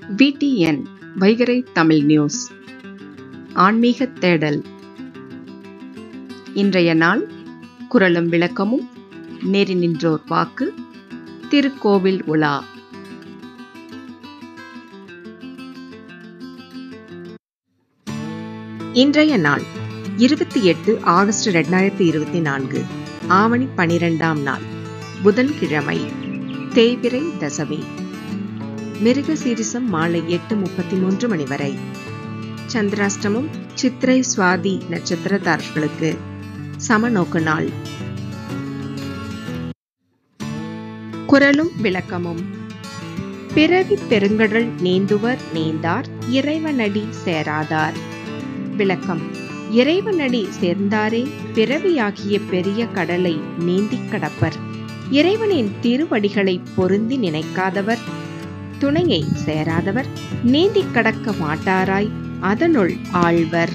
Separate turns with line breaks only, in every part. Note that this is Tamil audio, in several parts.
விடிஎன் வைகரை தமிழ் நியூஸ் ஆன்மீக தேடல் இன்றைய நாள் குரலும் விளக்கமும் நெறி நின்றோர் வாக்கு திருக்கோவில் உலா இன்றைய நாள் இருபத்தி எட்டு ஆகஸ்ட் இரண்டாயிரத்தி இருபத்தி நான்கு ஆவணி பனிரெண்டாம் நாள் புதன்கிழமை தேய்பிரை தசமி மிருக சீரிசம் மாலை எட்டு முப்பத்தி மூன்று மணி வரை சந்திராஷ்டமம் சித்திரை சுவாதி நட்சத்திரதாரர்களுக்கு சமநோக்கு நாள் குரலும் விளக்கமும் பிறவி பெருங்கடல் நீந்துவர் நீந்தார் இறைவனடி சேராதார் விளக்கம் இறைவனடி சேர்ந்தாரே பிறவியாகிய பெரிய கடலை நீந்திக் கடப்பர் இறைவனின் திருவடிகளை பொருந்தி நினைக்காதவர் துணையை சேராதவர் நீந்தி கடக்க மாட்டாராய் அதனுள் ஆழ்வர்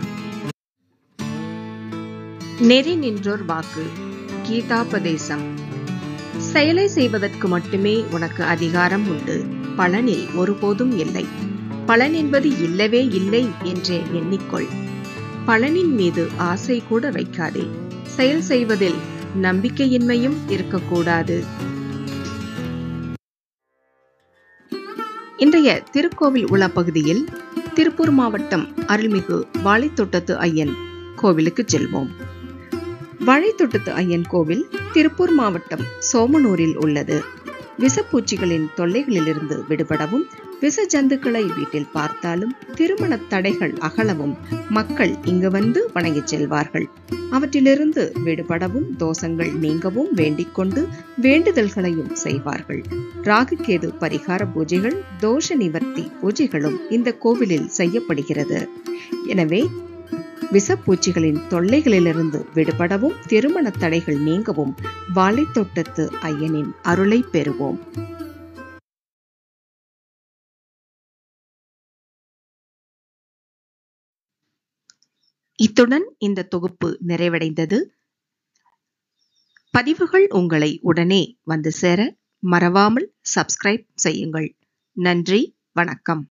நெறி நின்றோர் வாக்கு கீதாபதேசம் செயலை செய்வதற்கு மட்டுமே உனக்கு அதிகாரம் உண்டு பலனில் ஒருபோதும் இல்லை பலன் என்பது இல்லவே இல்லை என்றே எண்ணிக்கொள் பலனின் மீது ஆசை கூட வைக்காதே செயல் செய்வதில் நம்பிக்கையின்மையும் இருக்கக்கூடாது இன்றைய திருக்கோவில் உள்ள பகுதியில் திருப்பூர் மாவட்டம் அருள்மிகு வாழைத்தோட்டத்து ஐயன் கோவிலுக்கு செல்வோம் வாழைத்தோட்டத்து ஐயன் கோவில் திருப்பூர் மாவட்டம் சோமனூரில் உள்ளது விஷப்பூச்சிகளின் தொல்லைகளிலிருந்து விடுபடவும் விஷ ஜந்துக்களை வீட்டில் பார்த்தாலும் திருமண தடைகள் அகலவும் மக்கள் இங்கு வந்து வணங்கிச் செல்வார்கள் அவற்றிலிருந்து விடுபடவும் தோஷங்கள் நீங்கவும் வேண்டிக் கொண்டு வேண்டுதல்களையும் செய்வார்கள் ராகுகேது பரிகார பூஜைகள் தோஷ நிவர்த்தி பூஜைகளும் இந்த கோவிலில் செய்யப்படுகிறது எனவே விஷப்பூச்சிகளின் தொல்லைகளிலிருந்து விடுபடவும் திருமண தடைகள் நீங்கவும் வாழைத்தோட்டத்து ஐயனின் அருளை பெறுவோம் இத்துடன் இந்த தொகுப்பு நிறைவடைந்தது பதிவுகள் உங்களை உடனே வந்து சேர மறவாமல் சப்ஸ்கிரைப் செய்யுங்கள் நன்றி வணக்கம்